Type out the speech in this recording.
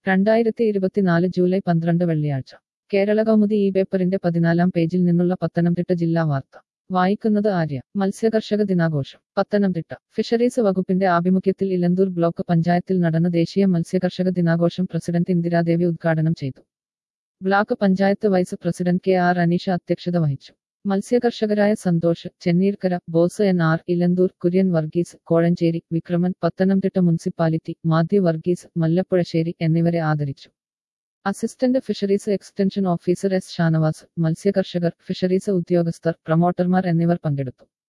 രണ്ടായിരത്തി ഇരുപത്തിനാല് ജൂലൈ പന്ത്രണ്ട് വെള്ളിയാഴ്ച കേരള കൗമുദി ഈ പേപ്പറിന്റെ പതിനാലാം പേജിൽ നിന്നുള്ള പത്തനംതിട്ട ജില്ലാ വാർത്ത വായിക്കുന്നത് ആര്യ മത്സ്യകർഷക ദിനാഘോഷം പത്തനംതിട്ട ഫിഷറീസ് വകുപ്പിന്റെ ആഭിമുഖ്യത്തിൽ ഇലന്തൂർ ബ്ലോക്ക് പഞ്ചായത്തിൽ നടന്ന ദേശീയ മത്സ്യകർഷക ദിനാഘോഷം പ്രസിഡന്റ് ഇന്ദിരാദേവി ഉദ്ഘാടനം ചെയ്തു block panchayat vice president K R Aneesha അധ്യക്ഷത വഹിച്ചു മത്സ്യകർഷകരായ Santhosh Chenneerkara Bose N R Elanthoor Kurian Varghese Kozhencherry Vikraman Pathanamthitta municipality Mathew Varghese Mallappuzhassery എന്നിവരെ ആദരിച്ചു assistant fisheries extension officer S Shanavas മത്സ്യകർഷകർ ഫിഷറീസ് ഉദ്യോഗസ്ഥർ പ്രൊമോട്ടർമാർ എന്നിവർ പങ്കെടുത്തു